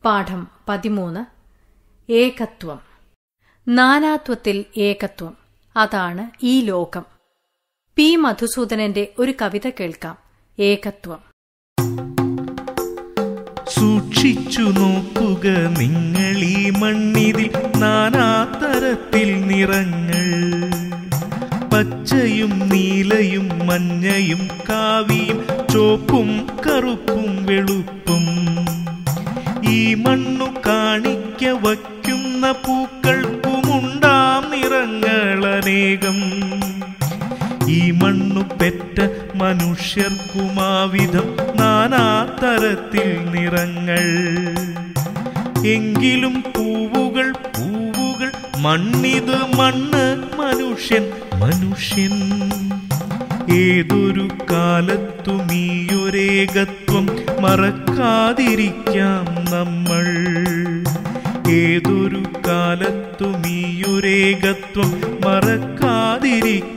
പാഠം പതിമൂന്ന് ഏകത്വം നാനാത്വത്തിൽ ഏകത്വം അതാണ് ഈ ലോകം പി മധുസൂദനന്റെ ഒരു കവിത കേൾക്കാം ഏകത്വം സൂക്ഷിച്ചു നോക്കുക നിങ്ങൾ ഈ മണ്ണിതിൽ നാനാതരത്തിൽ നിറങ്ങൾ പച്ചയും നീലയും മഞ്ഞയും കാവിയും ചോപ്പും കറുപ്പും വെളുപ്പും ഈ മണ്ണു കാണിക്ക വയ്ക്കുന്ന പൂക്കൾക്കുമുണ്ടാം നിറങ്ങളനേകം ഈ മണ്ണു പെറ്റ മനുഷ്യർക്കുമാവിധം നാനാതരത്തിൽ നിറങ്ങൾ എങ്കിലും പൂവുകൾ പൂവുകൾ മണ്ണിത് മണ്ണ് മനുഷ്യൻ മനുഷ്യൻ ഏതൊരു കാലത്തും ഈയൊരേകത്വം മറക്കാതിരിക്കാം നമ്മൾ ഏതൊരു കാലത്തും ഈയൊരേകത്വം മറക്കാതിരിക്കാം